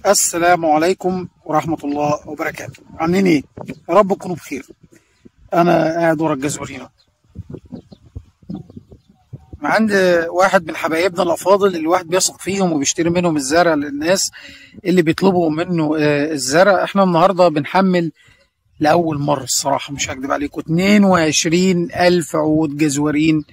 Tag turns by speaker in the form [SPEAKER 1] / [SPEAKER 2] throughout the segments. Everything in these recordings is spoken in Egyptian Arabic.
[SPEAKER 1] السلام عليكم ورحمة الله وبركاته عاملين ايه؟ يا رب تكونوا بخير انا قاعد ورا الجزورينة عند واحد من حبايبنا الافاضل اللي الواحد بيثق فيهم وبيشتري منهم الزرع للناس اللي بيطلبوا منه آه، الزرع احنا النهارده بنحمل لاول مره الصراحه مش هكدب عليكم 22 الف عود جزورين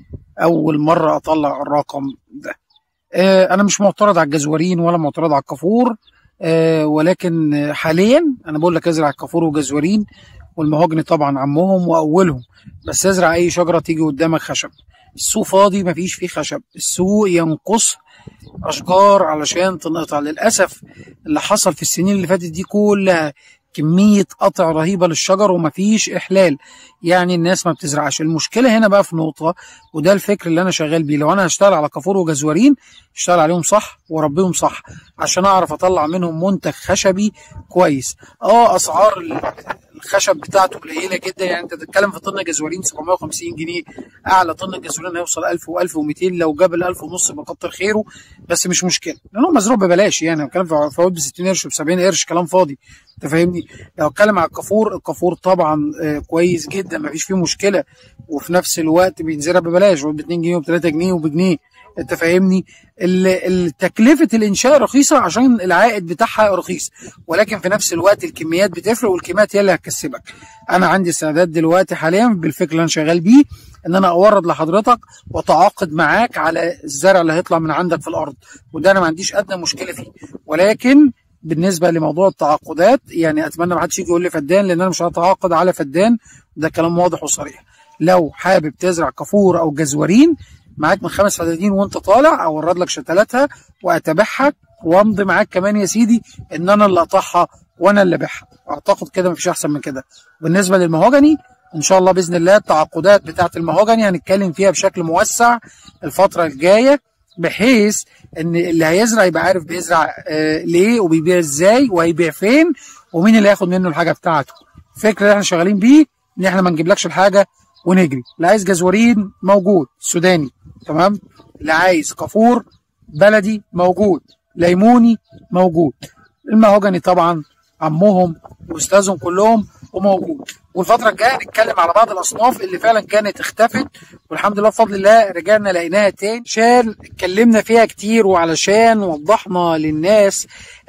[SPEAKER 1] اول مره اطلع الرقم ده آه، انا مش معترض على الجزورين ولا معترض على الكافور آه، ولكن آه، حاليا انا بقول لك ازرع الكافور وجزورين والمهاجني طبعا عمهم واولهم بس ازرع اي شجره تيجي قدامك خشب السوق فاضي مفيش فيه خشب السوق ينقص اشجار علشان تنقطع للاسف اللي حصل في السنين اللي فاتت دي كلها كمية قطع رهيبة للشجر ومفيش إحلال يعني الناس ما بتزرعش المشكلة هنا بقى في نقطة وده الفكر اللي أنا شغال بيه لو أنا هشتغل على كافور وجزورين اشتغل عليهم صح واربيهم صح عشان أعرف أطلع منهم منتج خشبي كويس اه أسعار الخشب بتاعته قليله جدا يعني انت بتتكلم في طن جزورين 750 جنيه اعلى طن جزورين هيوصل 1000 و1200 لو جاب ال 1000 ونص يبقى كتر خيره بس مش مشكله لانه مزروع ببلاش يعني انا بتكلم في عود ب 60 قرش ب 70 قرش كلام فاضي انت فاهمني لو اتكلم على الكافور الكافور طبعا آه، كويس جدا ما فيش فيه مشكله وفي نفس الوقت بينزرع ببلاش ب 2 جنيه وب 3 جنيه وبجنيه انت فاهمني ال- ال- تكلفه الانشاء رخيصه عشان العائد بتاعها رخيص ولكن في نفس الوقت الكميات بتفرق والكميات هي اللي هتكسبك انا عندي استعداد دلوقتي حاليا بالفكر اللي انا شغال بيه ان انا اورد لحضرتك واتعاقد معاك على الزرع اللي هيطلع من عندك في الارض وده انا ما عنديش ادنى مشكله فيه ولكن بالنسبه لموضوع التعاقدات يعني اتمنى ما حدش يجي يقول لي فدان لان انا مش هتعاقد على فدان ده كلام واضح وصريح لو حابب تزرع كافور او جزورين معاك من خمس فدادين وانت طالع اورد لك شتلاتها واتابعها وامضي معاك كمان يا سيدي ان انا اللي اقطعها وانا اللي ابيعها اعتقد كده مفيش احسن من كده بالنسبه للمهوجني ان شاء الله باذن الله التعاقدات بتاعه المهوجني هنتكلم فيها بشكل موسع الفتره الجايه بحيث ان اللي هيزرع يبقى عارف بيزرع آه ليه وبيبيع ازاي وهيبيع فين ومين اللي هياخد منه الحاجه بتاعته الفكر اللي احنا شغالين بيه ان احنا ما نجيبلكش الحاجه ونجري اللي عايز جزورين موجود سوداني تمام اللي عايز كافور بلدي موجود ليموني موجود المهوجني طبعا عمهم واستاذهم كلهم وموجود والفتره الجايه نتكلم على بعض الاصناف اللي فعلا كانت اختفت والحمد لله بفضل الله رجعنا لقيناها تاني عشان اتكلمنا فيها كتير وعلشان وضحنا للناس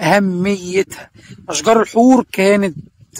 [SPEAKER 1] اهميتها اشجار الحور كانت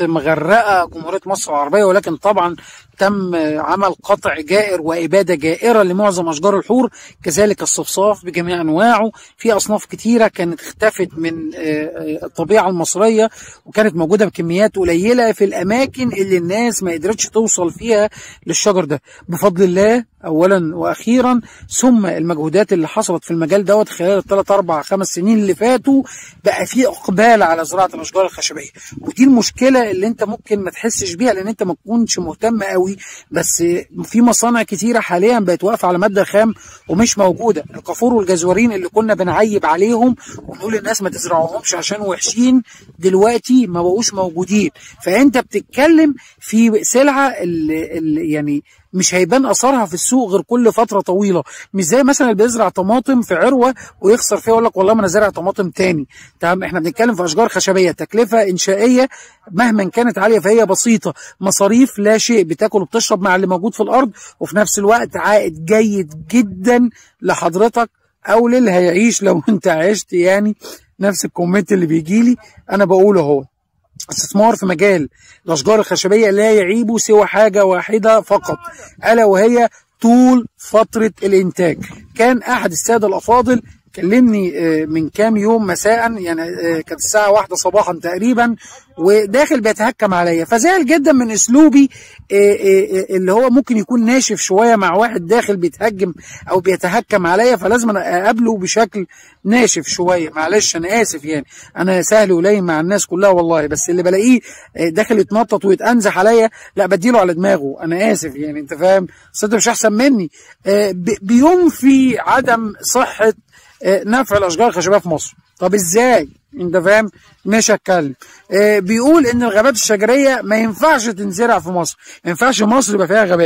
[SPEAKER 1] مغرقه جمهوريه مصر العربيه ولكن طبعا تم عمل قطع جائر واباده جائره لمعظم اشجار الحور كذلك الصفصاف بجميع انواعه في اصناف كتيره كانت اختفت من آه، آه، الطبيعه المصريه وكانت موجوده بكميات قليله في الاماكن اللي الناس ما قدرتش توصل فيها للشجر ده بفضل الله اولا واخيرا ثم المجهودات اللي حصلت في المجال دوت خلال الثلاث اربع خمس سنين اللي فاتوا بقى في اقبال على زراعه الاشجار الخشبيه ودي المشكله اللي انت ممكن ما تحسش بيها لان انت ما تكونش مهتم قوي بس في مصانع كتيره حاليا بقت واقفه على ماده خام ومش موجوده الكافور والجزورين اللي كنا بنعيب عليهم ونقول للناس ما تزرعوهمش عشان وحشين دلوقتي ما بقوش موجودين فانت بتتكلم في سلعه اللي اللي يعني مش هيبان اثرها في السوق غير كل فتره طويله مش زي مثلا اللي بيزرع طماطم في عروه ويخسر فيها يقول لك والله ما انا زارع طماطم تاني تمام احنا بنتكلم في اشجار خشبيه تكلفه انشائيه مهما كانت عاليه فهي بسيطه مصاريف لا شيء بتاكل وبتشرب مع اللي موجود في الارض وفي نفس الوقت عائد جيد جدا لحضرتك او للي هيعيش لو انت عشت يعني نفس الكومنت اللي بيجي لي انا بقوله اهو استثمار في مجال الاشجار الخشبيه لا يعيب سوى حاجه واحده فقط الا وهي طول فتره الانتاج كان احد الساده الافاضل كلمني آه، من كام يوم مساء يعني آه، كانت الساعة واحدة صباحا تقريبا وداخل بيتهكم عليا فزعل جدا من اسلوبي آه، آه، آه، اللي هو ممكن يكون ناشف شوية مع واحد داخل بيتهجم او بيتهكم عليا فلازم أنا اقابله بشكل ناشف شوية معلش انا اسف يعني انا سهل ولين مع الناس كلها والله بس اللي بلاقيه آه، داخل يتنطط ويتأنزح عليا لا بديله على دماغه انا اسف يعني انت فاهم اصل انت مش احسن مني آه، بي- بينفي عدم صحة آه، نفع الاشجار الخشبيه في مصر طب ازاي انت فاهم مش هتكلم آه، بيقول ان الغابات الشجريه ما ينفعش تنزرع في مصر ما ينفعش مصر يبقى فيها غابات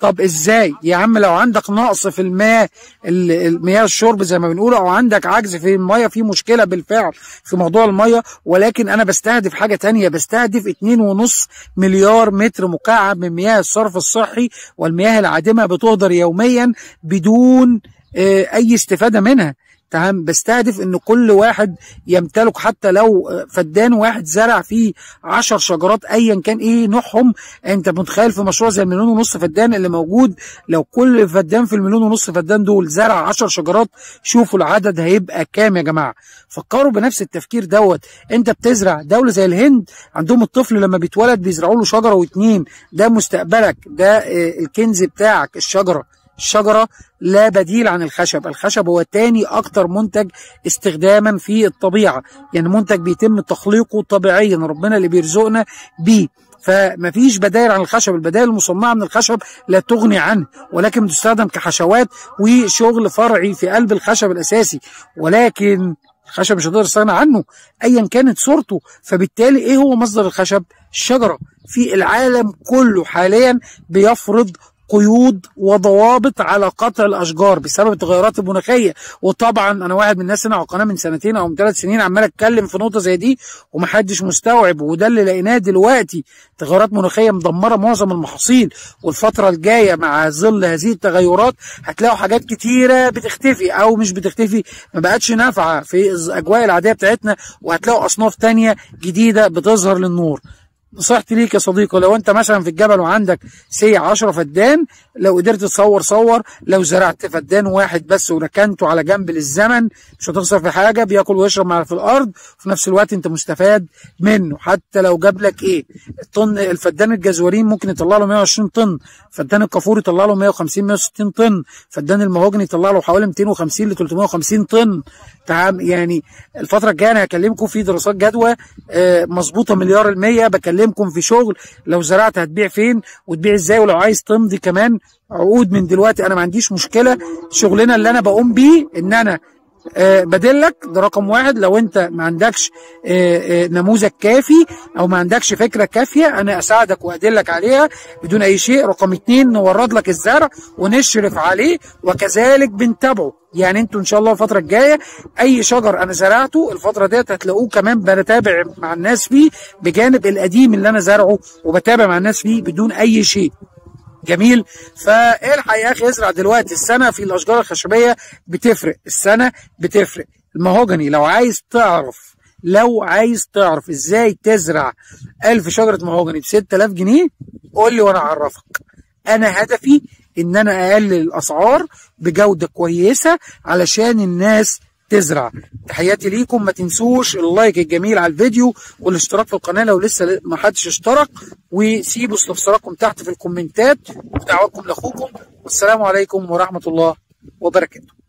[SPEAKER 1] طب ازاي يا عم لو عندك نقص في الماء ال- المياه الشرب زي ما بنقول او عندك عجز في الميه في مشكله بالفعل في موضوع الميه ولكن انا بستهدف حاجه تانية بستهدف 2.5 مليار متر مكعب من مياه الصرف الصحي والمياه العادمه بتهدر يوميا بدون آه، اي استفاده منها تمام بستهدف ان كل واحد يمتلك حتى لو آه، فدان واحد زرع فيه 10 شجرات ايا كان ايه نوعهم انت متخيل في مشروع زي المليون ونص فدان اللي موجود لو كل فدان في المليون ونص فدان دول زرع 10 شجرات شوفوا العدد هيبقى كام يا جماعه فكروا بنفس التفكير دوت انت بتزرع دوله زي الهند عندهم الطفل لما بيتولد بيزرعوا له شجره واتنين ده مستقبلك ده آه، الكنز بتاعك الشجره الشجرة لا بديل عن الخشب الخشب هو تاني أكتر منتج استخداما في الطبيعة يعني منتج بيتم تخليقه طبيعيا ربنا اللي بيرزقنا بيه فمفيش بدائل عن الخشب البدائل المصنعة من الخشب لا تغني عنه ولكن بتستخدم كحشوات وشغل فرعي في قلب الخشب الأساسي ولكن الخشب مش هتقدر تستغنى عنه ايا كانت صورته فبالتالي ايه هو مصدر الخشب الشجره في العالم كله حاليا بيفرض قيود وضوابط على قطع الاشجار بسبب التغيرات المناخيه وطبعا انا واحد من الناس هنا على القناه من سنتين او من ثلاث سنين عمال اتكلم في نقطه زي دي ومحدش مستوعب وده اللي لقيناه دلوقتي تغيرات مناخيه مدمره معظم المحاصيل والفتره الجايه مع ظل هذه التغيرات هتلاقوا حاجات كتيره بتختفي او مش بتختفي ما بقتش نافعه في الاجواء العاديه بتاعتنا وهتلاقوا اصناف تانية جديده بتظهر للنور نصيحتي ليك يا صديقي لو انت مثلا في الجبل وعندك سي 10 فدان لو قدرت تصور صور لو زرعت فدان واحد بس وركنته على جنب للزمن مش هتخسر في حاجه بياكل ويشرب مع في الارض وفي نفس الوقت انت مستفاد منه حتى لو جاب لك ايه الطن الفدان الجزورين ممكن يطلع له 120 طن فدان الكافور يطلع له 150 160 طن فدان المهوجني يطلع له حوالي 250 ل 350 طن تمام يعني الفتره الجايه انا هكلمكم في دراسات جدوى آه، مظبوطه مليار المية بكلمكم في شغل لو زرعت هتبيع فين وتبيع ازاي ولو عايز تمضي كمان عقود من دلوقتي انا ما عنديش مشكله شغلنا اللي انا بقوم بيه ان انا آه، بدلك ده رقم واحد لو انت ما عندكش آه، آه، نموذج كافي او ما عندكش فكره كافيه انا اساعدك وادلك عليها بدون اي شيء رقم اتنين نورد لك الزرع ونشرف عليه وكذلك بنتابعه يعني انتوا ان شاء الله الفتره الجايه اي شجر انا زرعته الفتره ديت هتلاقوه كمان بتابع مع الناس فيه بجانب القديم اللي انا زرعه وبتابع مع الناس فيه بدون اي شيء جميل فالحق يا اخي ازرع دلوقتي السنه في الاشجار الخشبيه بتفرق السنه بتفرق المهوجني لو عايز تعرف لو عايز تعرف ازاي تزرع ألف شجرة مهوجني ب 6000 جنيه قول لي وانا اعرفك انا هدفي ان انا اقلل الاسعار بجودة كويسة علشان الناس تزرع تحياتي ليكم ما تنسوش اللايك الجميل على الفيديو والاشتراك في القناة لو لسه ما حدش اشترك وسيبوا استفساراتكم تحت في الكومنتات ودعواتكم لاخوكم والسلام عليكم ورحمة الله وبركاته